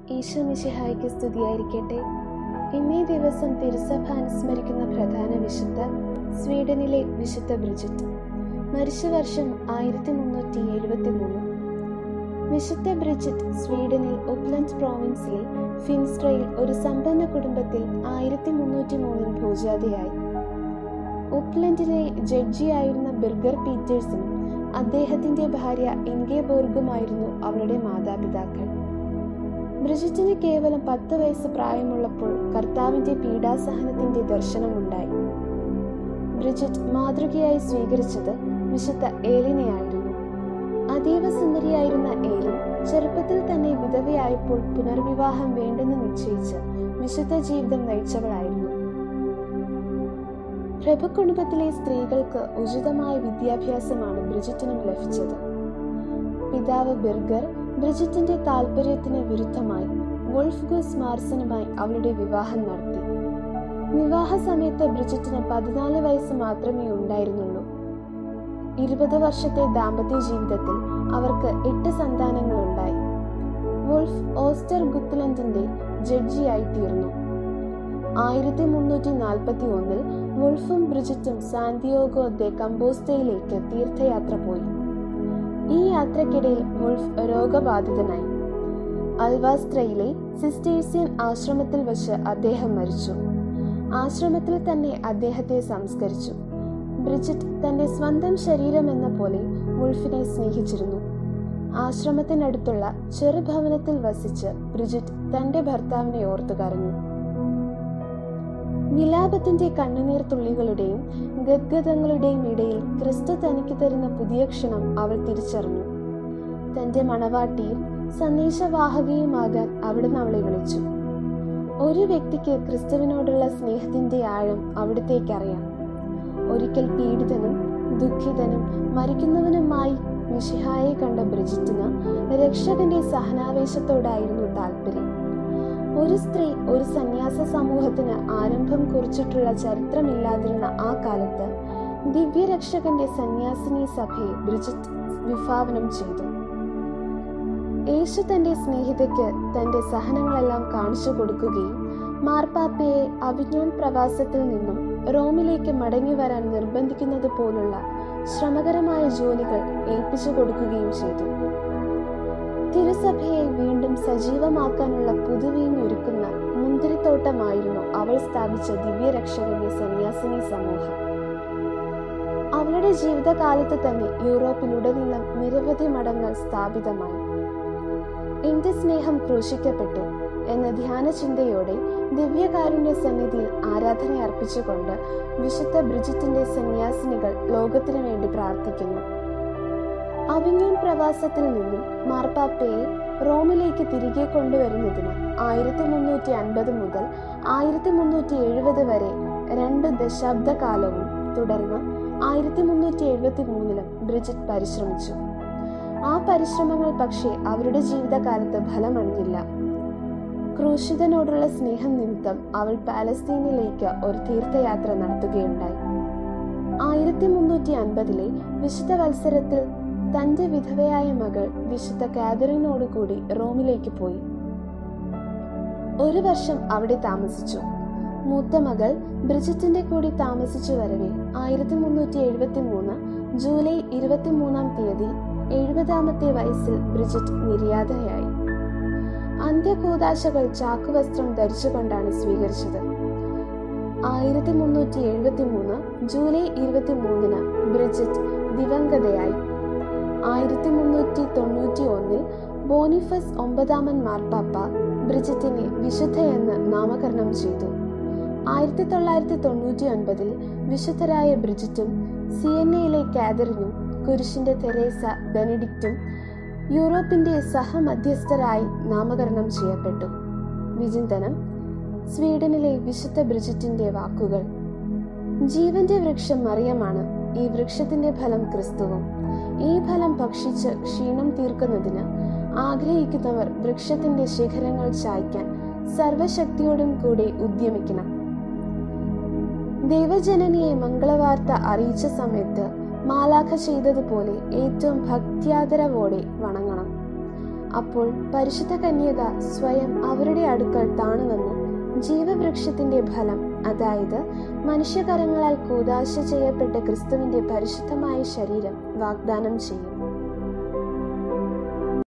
ഈശോ മിശിഹായ്ക്ക് സ്തുതിയായിരിക്കട്ടെ ഇന്നേ ദിവസം തിരുസഭ അനുസ്മരിക്കുന്ന പ്രധാന വിശുദ്ധ സ്വീഡനിലെ വിശുദ്ധ ബ്രിജിറ്റ് മരിച്ച വർഷം ആയിരത്തി മുന്നൂറ്റി എഴുപത്തി മൂന്ന് വിശുദ്ധ ബ്രിജിറ്റ് സ്വീഡനിൽ ഒപ്ലൻഡ് പ്രോവിൻസിലെ ഫിൻസ്ട്രയിൽ ഒരു സമ്പന്ന കുടുംബത്തിൽ ആയിരത്തി മുന്നൂറ്റി മൂന്നിൽ ഭൂജാതയായി ഒപ്ലൻഡിലെ ജഡ്ജിയായിരുന്ന ബിർഗർ പീറ്റേഴ്സും അദ്ദേഹത്തിന്റെ ഭാര്യ ഇൻഗേബോർഗുമായിരുന്നു അവരുടെ മാതാപിതാക്കൾ ബ്രിജിറ്റിന് കേവലം പത്ത് വയസ്സ് പ്രായമുള്ളപ്പോൾ കർത്താവിന്റെ പീഡാസഹനത്തിന്റെ ദർശനമുണ്ടായി ബ്രിജിറ്റ് മാതൃകയായി സ്വീകരിച്ചത് വിശുദ്ധ ഏലിനെയായിരുന്നു അതീവ സുന്ദരിയായിരുന്ന ഏലിൻ ചെറുപ്പത്തിൽ തന്നെ വിധവയായപ്പോൾ പുനർവിവാഹം വേണ്ടെന്ന് നിശ്ചയിച്ച് വിശുദ്ധ ജീവിതം നയിച്ചവളായിരുന്നു പ്രഭു കുടുംബത്തിലെ സ്ത്രീകൾക്ക് ഉചിതമായ വിദ്യാഭ്യാസമാണ് ബ്രിജിറ്റിനും ലഭിച്ചത് പിതാവ് ബിർഗർ ബ്രിജിറ്റിന്റെ താല്പര്യത്തിന് വിരുദ്ധമായി വോൾഫ് ഗൂസ് മാർസനുമായി അവളുടെ വിവാഹം നടത്തി വിവാഹ സമയത്ത് ബ്രിജിറ്റിന് പതിനാല് വയസ്സ് മാത്രമേ ഉണ്ടായിരുന്നുള്ളൂ ഇരുപത് വർഷത്തെ ദാമ്പത്യ ജീവിതത്തിൽ അവർക്ക് എട്ട് സന്താനങ്ങളുണ്ടായി വോൾഫ് ഓസ്റ്റർ ഗുത്ലൻഡിന്റെ ജഡ്ജിയായി തീർന്നു ആയിരത്തി മുന്നൂറ്റി നാൽപ്പത്തി ഒന്നിൽ വുൾഫും ബ്രിജിറ്റും സാന്തിയോഗോ ദെ കമ്പോസ്തയിലേക്ക് തീർത്ഥയാത്ര പോയി ഈ യാത്രക്കിടയിൽ വുൾഫ് രോഗബാധിതനായി അൽവാസ്ത്രയിലെ സിസ്റ്റേഴ്സ്യൻ ആശ്രമത്തിൽ വച്ച് അദ്ദേഹം മരിച്ചു ആശ്രമത്തിൽ തന്നെ അദ്ദേഹത്തെ സംസ്കരിച്ചു ബ്രിജിറ്റ് തന്റെ സ്വന്തം ശരീരം എന്ന പോലെ വുൾഫിനെ സ്നേഹിച്ചിരുന്നു ആശ്രമത്തിനടുത്തുള്ള ചെറുഭവനത്തിൽ വസിച്ച് ബ്രിജിറ്റ് തന്റെ ഭർത്താവിനെ ഓർത്തു കരഞ്ഞു വിലാപത്തിന്റെ കണ്ണുനീർ തുള്ളികളുടെയും ഗദ്ഗതങ്ങളുടെയും ഇടയിൽ ക്രിസ്തു തനിക്ക് തരുന്ന പുതിയ ക്ഷണം അവൾ തിരിച്ചറിഞ്ഞു തന്റെ മണവാട്ടിയും സന്ദേശവാഹകയുമാകാൻ അവിടുന്ന് അവളെ വിളിച്ചു ഒരു വ്യക്തിക്ക് ക്രിസ്തുവിനോടുള്ള സ്നേഹത്തിന്റെ ആഴം അവിടത്തേക്കറിയാം ഒരിക്കൽ പീഡിതനും ദുഃഖിതനും മരിക്കുന്നവനുമായി മിഷിഹായെ കണ്ട ബ്രിജിറ്റിന് രക്ഷകന്റെ സഹനാവേശത്തോടായിരുന്നു താല്പര്യം ഒരു സ്ത്രീ ഒരു സന്യാസ സമൂഹത്തിന് ആരംഭം കുറിച്ചിട്ടുള്ള ചരിത്രമില്ലാതിരുന്ന ആ കാലത്ത് ദിവ്യരക്ഷകന്റെ സന്യാസിനി സഭയെ ബ്രിജിറ്റ് വിഭാവനം ചെയ്തു യേശു തന്റെ സ്നേഹിതയ്ക്ക് തന്റെ സഹനങ്ങളെല്ലാം കാണിച്ചു കൊടുക്കുകയും മാർപ്പാപ്പയെ അവിജ്ഞാൻ പ്രവാസത്തിൽ നിന്നും റോമിലേക്ക് മടങ്ങി വരാൻ നിർബന്ധിക്കുന്നത് പോലുള്ള ശ്രമകരമായ ജോലികൾ ഏൽപ്പിച്ചു കൊടുക്കുകയും ചെയ്തു തിരുസഭയെ വീണ്ടും സജീവമാക്കാനുള്ള പുതുവീഞ്ഞ് ഒരുക്കുന്ന മുന്തിരിത്തോട്ടമായിരുന്നു അവൾ സ്ഥാപിച്ച ദിവ്യരക്ഷകന്റെ സന്യാസിനി സമൂഹം അവളുടെ ജീവിതകാലത്ത് തന്നെ യൂറോപ്പിലുടനീളം നിരവധി മഠങ്ങൾ സ്ഥാപിതമായി എന്റെ സ്നേഹം ക്രൂശിക്കപ്പെട്ടു എന്ന ധ്യാന ചിന്തയോടെ ദിവ്യകാരുണ്യ സന്നിധിയിൽ ആരാധന അർപ്പിച്ചുകൊണ്ട് വിശുദ്ധ ബ്രിജിറ്റിന്റെ സന്യാസിനികൾ ലോകത്തിനു വേണ്ടി പ്രാർത്ഥിക്കുന്നു അവിഞ്ഞൂൺ പ്രവാസത്തിൽ നിന്നും മാർപ്പാപ്പയെ റോമിലേക്ക് തിരികെ കൊണ്ടുവരുന്നതിന് ആയിരത്തി മുന്നൂറ്റി അൻപത് മുതൽ ആയിരത്തി മുന്നൂറ്റി എഴുപത് വരെ രണ്ട് ദശാബ്ദ കാലവും തുടർന്ന് ആയിരത്തി മുന്നൂറ്റി എഴുപത്തി മൂന്നിലും ബ്രിജിറ്റ് പരിശ്രമിച്ചു ആ പരിശ്രമങ്ങൾ പക്ഷേ അവരുടെ ജീവിതകാലത്ത് ഫലമണിഞ്ഞില്ല ക്രൂശിതനോടുള്ള സ്നേഹം നിമിത്തം അവൾ പാലസ്തീനിലേക്ക് ഒരു തീർത്ഥയാത്ര നടത്തുകയുണ്ടായി ആയിരത്തി മുന്നൂറ്റി അൻപതിലെ വിശുദ്ധ വത്സരത്തിൽ തന്റെ വിധവയായ മകൾ വിശുദ്ധ കാതറിനോടുകൂടി റോമിലേക്ക് പോയി ഒരു വർഷം അവിടെ താമസിച്ചു മൂത്ത മകൾ ബ്രിജിറ്റിന്റെ കൂടി താമസിച്ചു വരവെ ആയിരത്തി മുന്നൂറ്റി എഴുപത്തി മൂന്ന് ജൂലൈ ഇരുപത്തി മൂന്നാം തീയതി എഴുപതാമത്തെ വയസ്സിൽ ബ്രിജിറ്റ് നിര്യാതയായി അന്ത്യകൂതാശകൾ ചാക്കുവസ്ത്രം ധരിച്ചുകൊണ്ടാണ് സ്വീകരിച്ചത് ആയിരത്തി മുന്നൂറ്റി എഴുപത്തി മൂന്ന് ജൂലൈ ഇരുപത്തി മൂന്നിന് ബ്രിജിറ്റ് ദിവംഗതയായി ആയിരത്തി മുന്നൂറ്റി തൊണ്ണൂറ്റി ഒന്നിൽ ബോണിഫസ് ഒമ്പതാമൻ മാർപ്പാപ്പ ബ്രിജിറ്റിനെ വിശുദ്ധയെന്ന് നാമകരണം ചെയ്തു ആയിരത്തി തൊള്ളായിരത്തി തൊണ്ണൂറ്റി ഒൻപതിൽ വിശുദ്ധരായ ബ്രിജിറ്റും സിയന്നയിലെ കാതറിനും കുരിശിന്റെ തെരേസ ബെനഡിക്റ്റും യൂറോപ്പിന്റെ സഹമധ്യസ്ഥരായി നാമകരണം ചെയ്യപ്പെട്ടു വിചിന്തനം സ്വീഡനിലെ വിശുദ്ധ ബ്രിജിറ്റിന്റെ വാക്കുകൾ ജീവന്റെ വൃക്ഷം മറിയമാണ് ഈ വൃക്ഷത്തിന്റെ ഫലം ക്രിസ്തുവും ഈ ഫലം ഭക്ഷിച്ച് ക്ഷീണം തീർക്കുന്നതിന് ആഗ്രഹിക്കുന്നവർ വൃക്ഷത്തിന്റെ ശിഖരങ്ങൾ ചായ്ക്കാൻ സർവശക്തിയോടും കൂടെ ഉദ്യമിക്കണം ദൈവജനനിയെ മംഗളവാർത്ത അറിയിച്ച സമയത്ത് മാലാഖ ചെയ്തതുപോലെ ഏറ്റവും ഭക്ത്യാദരവോടെ വണങ്ങണം അപ്പോൾ പരിശുദ്ധ കന്യക സ്വയം അവരുടെ അടുക്കൽ താണുവന്ന് ജീവവൃക്ഷത്തിന്റെ ഫലം അതായത് മനുഷ്യകരങ്ങളാൽ കൂതാശ ചെയ്യപ്പെട്ട ക്രിസ്തുവിന്റെ പരിശുദ്ധമായ ശരീരം വാഗ്ദാനം ചെയ്യും